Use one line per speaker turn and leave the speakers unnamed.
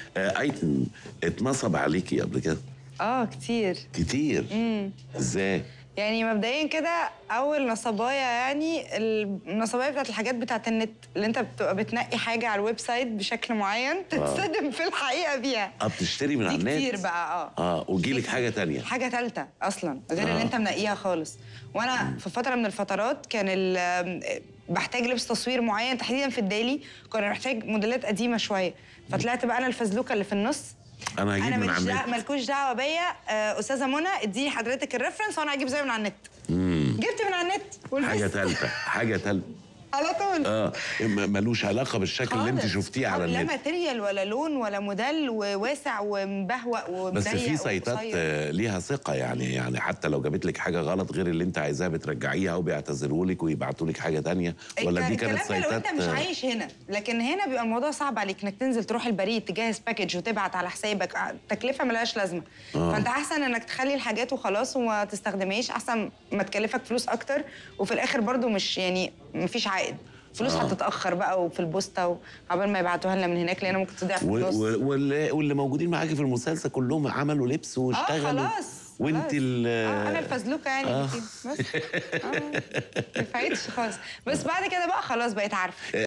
آه ايتن اتنصب عليكي قبل كده
اه كتير
كتير ازاي
يعني مبدئيا كده اول نصبايه يعني النصبايه بتاعت الحاجات بتاعت النت اللي انت بتبقى بتنقي حاجه على الويب سايت بشكل معين تتصدم في الحقيقه بيها
اه بتشتري من
دي
على النت
كتير بقى اه
اه وجيلك حاجه تانية
حاجه ثالثه اصلا غير اللي
آه.
انت منقيها خالص وانا في فتره من الفترات كان ال- بحتاج لبس تصوير معين تحديدا في الدالي كنا محتاج موديلات قديمه شويه فطلعت بقى انا الفزلوكه اللي في النص
انا هجيب
انا
من
ماليش
على
دعوه
النت
مالكوش دعوه بيا آه، استاذه منى اديني حضرتك الريفرنس وانا هجيب زي من على النت جبت من على النت ولبست
حاجه ثالثه حاجه ثالثه
على طول
اه م- ملوش علاقه بالشكل اللي انت
خالص.
شفتيه على
لا
النت
ماتيريال ولا لون ولا موديل وواسع ومبهوأ ومضيق
بس في سيطات
وقصير.
آه، ليها ثقه يعني يعني حتى لو جابت لك حاجه غلط غير اللي انت عايزاها بترجعيها وبيعتذروا لك ويبعتوا لك حاجه تانية ولا
الك-
دي كانت
الكلام ده لو
سيطات
انت مش
آه،
عايش هنا لكن هنا بيبقى الموضوع صعب عليك انك تنزل تروح البريد تجهز باكج وتبعت على حسابك آه، تكلفه ملهاش لازمه
آه.
فانت احسن انك تخلي الحاجات وخلاص وما تستخدمهاش احسن ما تكلفك فلوس اكتر وفي الاخر برضو مش يعني مفيش عائد فلوس
آه.
هتتاخر بقى وفي البوسطه وعقبال ما يبعتوها لنا من هناك لان ممكن تضيع في
و-
النص
و- واللي, واللي موجودين معاكي في المسلسل كلهم عملوا لبس
اه
واشتغلوا
خلاص
وانت
خلاص.
ال
اه انا الفزلوكه يعني
آه.
اللي فيه. بس اه ما نفعتش خالص بس بعد كده بقى خلاص بقيت عارفه